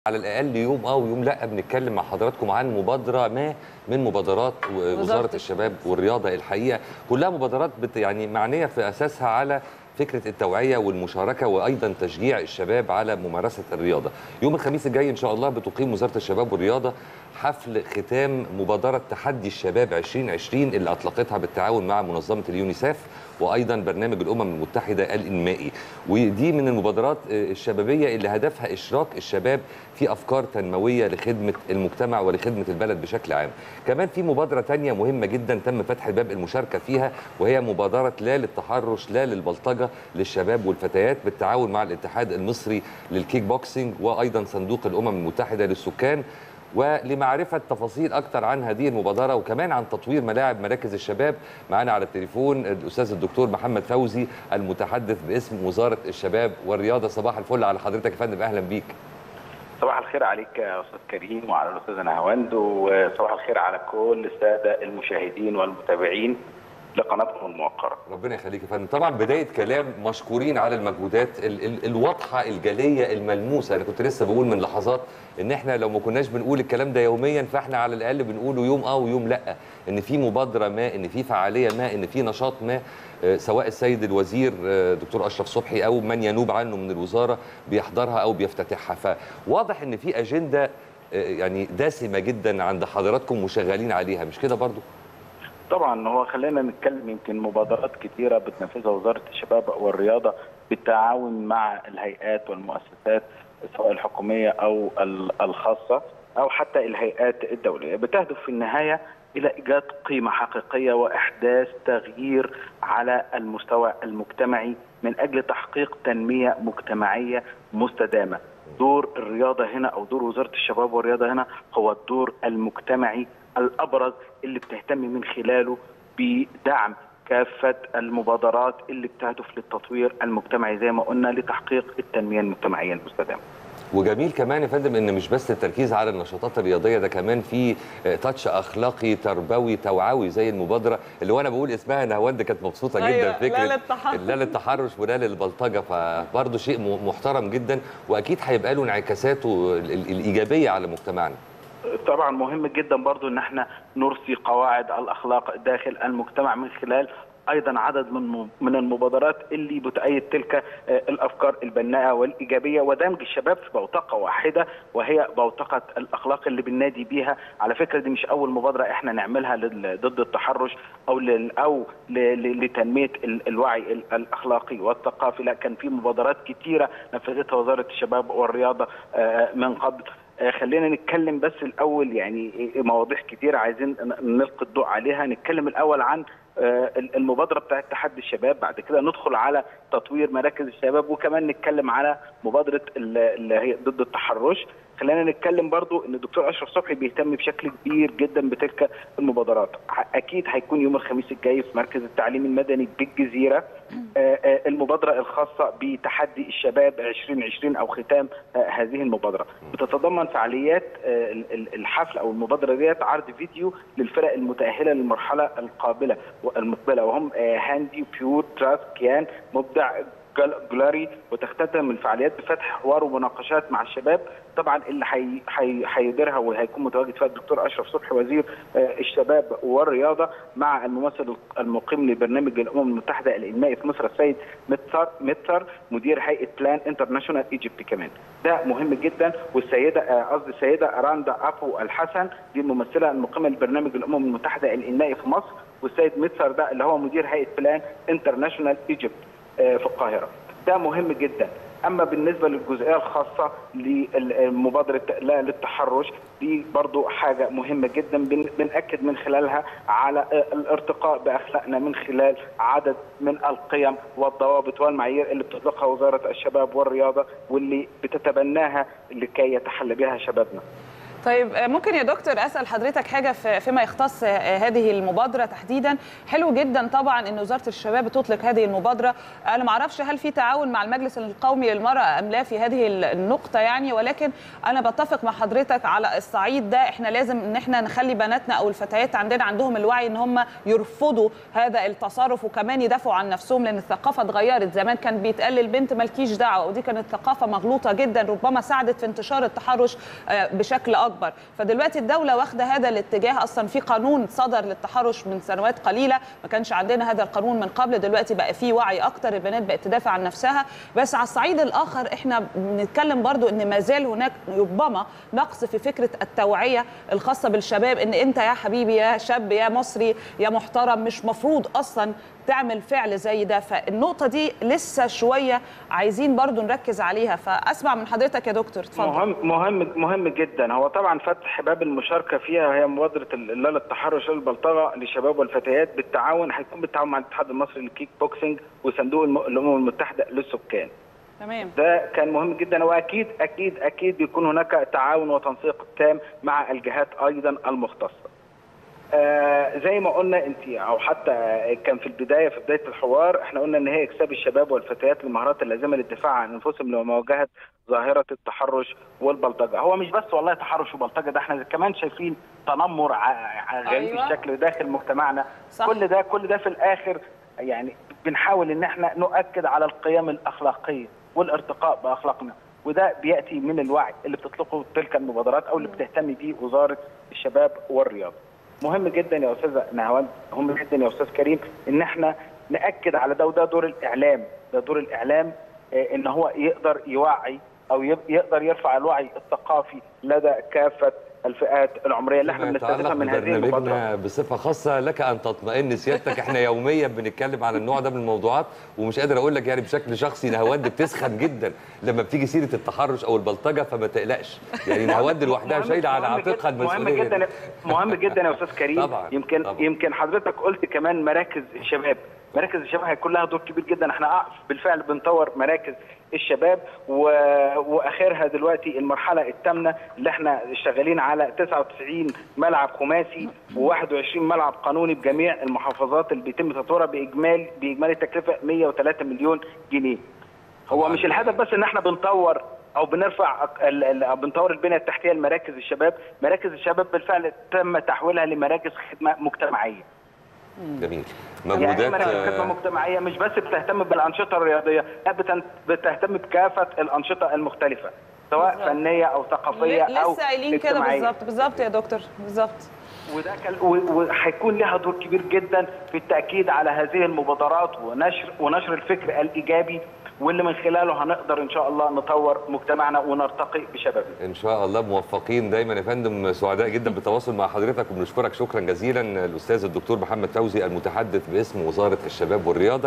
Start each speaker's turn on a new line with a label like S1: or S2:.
S1: على الاقل يوم اه ويوم لا بنتكلم مع حضراتكم عن مبادره ما من مبادرات وزاره الشباب والرياضه الحقيقه كلها مبادرات بت يعني معنيه في اساسها على فكره التوعيه والمشاركه وايضا تشجيع الشباب على ممارسه الرياضه. يوم الخميس الجاي ان شاء الله بتقيم وزاره الشباب والرياضه حفل ختام مبادره تحدي الشباب 2020 اللي اطلقتها بالتعاون مع منظمه اليونيسف وايضا برنامج الامم المتحده الانمائي ودي من المبادرات الشبابيه اللي هدفها اشراك الشباب في افكار تنمويه لخدمه المجتمع ولخدمه البلد بشكل عام كمان في مبادره تانية مهمه جدا تم فتح باب المشاركه فيها وهي مبادره لا للتحرش لا للبلطجه للشباب والفتيات بالتعاون مع الاتحاد المصري للكيك بوكسينج وايضا صندوق الامم المتحده للسكان ولمعرفة تفاصيل أكثر عن هذه المبادرة وكمان عن تطوير ملاعب مراكز الشباب معنا على التليفون الأستاذ الدكتور محمد فوزي المتحدث باسم وزارة الشباب والرياضة صباح الفل على حضرتك يا فندم أهلا بيك
S2: صباح الخير عليك يا أستاذ كريم وعلى الأستاذ نهاوند وصباح الخير على كل السادة المشاهدين والمتابعين لقناتكم الموقره.
S1: ربنا يخليك يا فندم، طبعا بدايه كلام مشكورين على المجهودات ال ال الواضحه الجليه الملموسه، انا كنت لسه بقول من لحظات ان احنا لو ما كناش بنقول الكلام ده يوميا فاحنا على الاقل بنقوله يوم اه ويوم لا، ان في مبادره ما، ان في فعاليه ما، ان في نشاط ما سواء السيد الوزير دكتور اشرف صبحي او من ينوب عنه من الوزاره بيحضرها او بيفتتحها، فواضح ان في اجنده يعني دسمه جدا عند حضراتكم وشغالين عليها، مش كده برضو؟
S2: طبعا هو خلينا نتكلم يمكن مبادرات كثيره بتنفذها وزاره الشباب والرياضه بالتعاون مع الهيئات والمؤسسات سواء الحكوميه او الخاصه او حتى الهيئات الدوليه بتهدف في النهايه الى ايجاد قيمه حقيقيه واحداث تغيير على المستوى المجتمعي من اجل تحقيق تنميه مجتمعيه مستدامه دور الرياضه هنا او دور وزاره الشباب والرياضه هنا هو الدور المجتمعي الابرز اللي بتهتم من خلاله بدعم كافه المبادرات اللي بتهدف للتطوير المجتمعي زي ما قلنا لتحقيق التنميه المجتمعيه المستدامه.
S1: وجميل كمان يا فندم ان مش بس التركيز على النشاطات الرياضيه ده كمان في تاتش اخلاقي تربوي توعوي زي المبادره اللي وانا بقول اسمها نهاوند كانت مبسوطه جدا
S3: أيوة
S1: فكره
S3: لا للتحرش
S1: لا للتحرش ولا للبلطجه فبرضه شيء محترم جدا واكيد هيبقى له انعكاساته الايجابيه على مجتمعنا.
S2: طبعا مهم جدا برضو ان احنا نرسي قواعد الاخلاق داخل المجتمع من خلال ايضا عدد من من المبادرات اللي بتؤيد تلك الافكار البناءه والايجابيه ودمج الشباب في بوتقه واحده وهي بوتقه الاخلاق اللي بننادي بيها على فكره دي مش اول مبادره احنا نعملها ضد التحرش او لل او لتنميه الوعي الاخلاقي والثقافي لا كان في مبادرات كثيره نفذتها وزاره الشباب والرياضه من قبل خلينا نتكلم بس الاول يعني مواضيع كتيره عايزين نلقي الضوء عليها نتكلم الاول عن المبادره بتاعت تحدي الشباب بعد كده ندخل على تطوير مراكز الشباب وكمان نتكلم على مبادره اللي هي ضد التحرش خلينا نتكلم برضو ان الدكتور اشرف صبحي بيهتم بشكل كبير جدا بتلك المبادرات اكيد هيكون يوم الخميس الجاي في مركز التعليم المدني بالجزيره المبادره الخاصه بتحدي الشباب 2020 او ختام هذه المبادره بتتضمن فعاليات الحفل او المبادره ديت عرض فيديو للفرق المتاهله للمرحله القابله المقبله وهم هاندي بيور تراس كيان مبدع جلاري وتختتم الفعاليات بفتح حوار ومناقشات مع الشباب طبعا اللي هيديرها حي... وهيكون متواجد فيها الدكتور اشرف صبحي وزير الشباب والرياضه مع الممثل المقيم لبرنامج الامم المتحده الانمائي في مصر السيد متسر متسر مدير هيئه بلان انترناشونال ايجيبت كمان ده مهم جدا والسيده قصدي السيده راندا ابو الحسن دي الممثله المقيمه لبرنامج الامم المتحده الانمائي في مصر والسيد متسر ده اللي هو مدير هيئه بلان انترناشونال ايجيبت في القاهره ده مهم جدا اما بالنسبه للجزئيه الخاصه لمبادره لا للتحرش دي برضو حاجه مهمه جدا بناكد من خلالها على الارتقاء باخلاقنا من خلال عدد من القيم والضوابط والمعايير اللي بتطلقها وزاره الشباب والرياضه واللي بتتبناها لكي يتحلى بها شبابنا
S3: طيب آه، ممكن يا دكتور اسال حضرتك حاجه في- فيما يختص آه، هذه المبادره تحديدا حلو جدا طبعا ان وزاره الشباب بتطلق هذه المبادره انا ما اعرفش هل في تعاون مع المجلس القومي للمراه ام لا في هذه ال- النقطه يعني ولكن انا بتفق مع حضرتك على الصعيد ده احنا لازم ان احنا نخلي بناتنا او الفتيات عندنا عندهم الوعي ان هم يرفضوا هذا التصرف وكمان يدافعوا عن نفسهم لان الثقافه اتغيرت زمان كان بيتقال للبنت مالكيش دعوه ودي كانت ثقافه مغلوطه جدا ربما ساعدت في انتشار التحرش آه، بشكل اكبر فدلوقتي الدوله واخده هذا الاتجاه اصلا في قانون صدر للتحرش من سنوات قليله ما كانش عندنا هذا القانون من قبل دلوقتي بقى فيه وعي اكتر البنات بقت تدافع عن نفسها بس على الصعيد الاخر احنا بنتكلم برضو ان ما زال هناك ربما نقص في فكره التوعيه الخاصه بالشباب ان انت يا حبيبي يا شاب يا مصري يا محترم مش مفروض اصلا تعمل فعل زي ده فالنقطه دي لسه شويه عايزين برضو نركز عليها فاسمع من حضرتك يا دكتور اتفضل
S2: مهم مهم مهم جدا هو طبعا فتح باب المشاركه فيها هي مبادره ال- لا للتحرش ولا البلطجه للشباب والفتيات بالتعاون هيكون بالتعاون مع الاتحاد المصري للكيك بوكسنج وصندوق الم- الامم المتحده للسكان
S3: تمام
S2: ده كان مهم جدا واكيد اكيد اكيد بيكون هناك تعاون وتنسيق تام مع الجهات ايضا المختصه. آه زي ما قلنا انت او حتى كان في البدايه في بدايه الحوار احنا قلنا ان هي اكساب الشباب والفتيات المهارات اللازمه للدفاع عن انفسهم لمواجهه ظاهره التحرش والبلطجه، هو مش بس والله تحرش وبلطجه ده احنا كمان شايفين تنمر ع- ع- غريب
S3: أيوة.
S2: الشكل داخل مجتمعنا،
S3: صح.
S2: كل ده كل ده في الاخر يعني بنحاول ان احنا نؤكد على القيم الاخلاقيه والارتقاء باخلاقنا وده بياتي من الوعي اللي بتطلقه تلك المبادرات او اللي بتهتم بيه وزاره الشباب والرياضه. مهم جدا يا استاذه نهاوند مهم جدا يا استاذ كريم ان احنا ناكد على ده وده دور الاعلام ده دور الاعلام آه، ان هو يقدر يوعي او يب- يقدر يرفع الوعي الثقافي لدى كافه الفئات العمريه اللي احنا
S1: فيما
S2: بنستهدفها
S1: يتعلق
S2: من هذه المبادرات.
S1: ببرنامجنا بصفه خاصه لك ان تطمئن سيادتك احنا يوميا بنتكلم عن النوع ده من الموضوعات ومش قادر اقول لك يعني بشكل شخصي نهاوند بتسخن جدا لما بتيجي سيره التحرش او البلطجه فما تقلقش يعني نهاوند لوحدها
S2: مهم-
S1: شايله على
S2: مهم
S1: عاتقها
S2: جداً- مهم
S1: المسؤوليه
S2: جدا
S1: دي.
S2: مهم جدا يا استاذ كريم
S1: طبعاً،
S2: يمكن
S1: طبعاً.
S2: يمكن حضرتك قلت كمان مراكز الشباب مراكز الشباب هيكون لها دور كبير جدا احنا بالفعل بنطور مراكز الشباب و... واخرها دلوقتي المرحله الثامنه اللي احنا شغالين على 99 ملعب خماسي و21 ملعب قانوني بجميع المحافظات اللي بيتم تطويرها باجمال باجمالي تكلفه 103 مليون جنيه هو
S1: طبعاً.
S2: مش الهدف بس ان احنا بنطور او بنرفع ال- ال- أو بنطور البنيه التحتيه لمراكز الشباب مراكز الشباب بالفعل تم تحويلها لمراكز خدمه مجتمعيه
S1: جميل
S2: يعني إيه
S1: مجهودات
S2: مراكز خدمه
S1: آه،
S2: مجتمعيه مش بس بتهتم بالانشطه الرياضيه لا بتن- بتهتم بكافه الانشطه المختلفه سواء
S3: بالظبط.
S2: فنيه او ثقافيه او
S3: لسه قايلين كده
S2: اجتماعية.
S3: بالظبط بالظبط يا دكتور بالظبط
S2: وده كان و- وهيكون لها دور كبير جدا في التاكيد على هذه المبادرات ونشر ونشر الفكر الايجابي واللي من خلاله هنقدر ان شاء الله نطور مجتمعنا ونرتقي بشبابنا
S1: ان شاء الله موفقين دايما يا فندم سعداء جدا بالتواصل مع حضرتك وبنشكرك شكرا جزيلا الاستاذ الدكتور محمد فوزي المتحدث باسم وزاره الشباب والرياضه